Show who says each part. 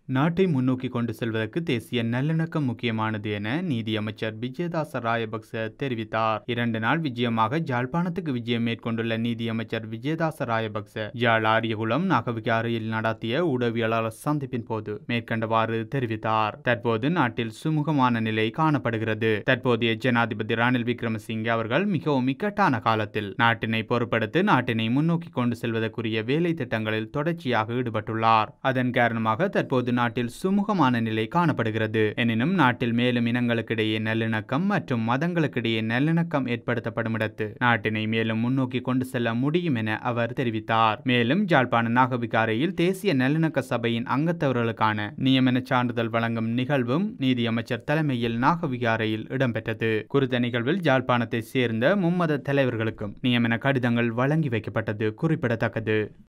Speaker 1: நாட்டை முன்னோக்கி கொண்டு செல்வதற்கு தேசிய நல்லிணக்கம் முக்கியமானது என நீதியமைச்சர் விஜயதாச ராயபக்ச தெரிவித்தார் இரண்டு நாள் விஜயமாக ஜாழ்ப்பாணத்துக்கு விஜயம் மேற்கொண்டுள்ள நீதியமைச்சர் விஜயதாச ராயபக்ச ஜாழ் ஆரியகுளம் நாகவிகாரியில் நடத்திய ஊடகவியலாளர் சந்திப்பின் போது மேற்கண்டவாறு தெரிவித்தார் தற்போது நாட்டில் சுமூகமான நிலை காணப்படுகிறது தற்போதைய ஜனாதிபதி ரணில் விக்ரமசிங்கே அவர்கள் மிகவும் இக்கட்டான காலத்தில் நாட்டினை பொறுப்படுத்தி நாட்டினை முன்னோக்கி கொண்டு செல்வதற்குரிய வேலை திட்டங்களில் தொடர்ச்சியாக ஈடுபட்டுள்ளார் அதன் காரணமாக தற்போது நாட்டில் சுமூகமான நிலை காணப்படுகிறது எனினும் நாட்டில் மேலும் இனங்களுக்கிடையே நல்லிணக்கம் மற்றும் மதங்களுக்கிடையே நல்லிணக்கம் ஏற்படுத்தப்படும் இடத்து நாட்டினை மேலும் முன்னோக்கி கொண்டு செல்ல முடியும் என அவர் தெரிவித்தார் மேலும் ஜாழ்ப்பாண நாகவிகாரையில் தேசிய நல்லிணக்க சபையின் அங்கத்தவர்களுக்கான நியமன சான்றிதழ் வழங்கும் நிகழ்வும் நீதியமைச்சர் தலைமையில் நாகவிகாரையில் இடம்பெற்றது குறித்த நிகழ்வில் ஜாழ்ப்பாணத்தை சேர்ந்த மும்மத தலைவர்களுக்கும் நியமன கடிதங்கள் வழங்கி வைக்கப்பட்டது குறிப்பிடத்தக்கது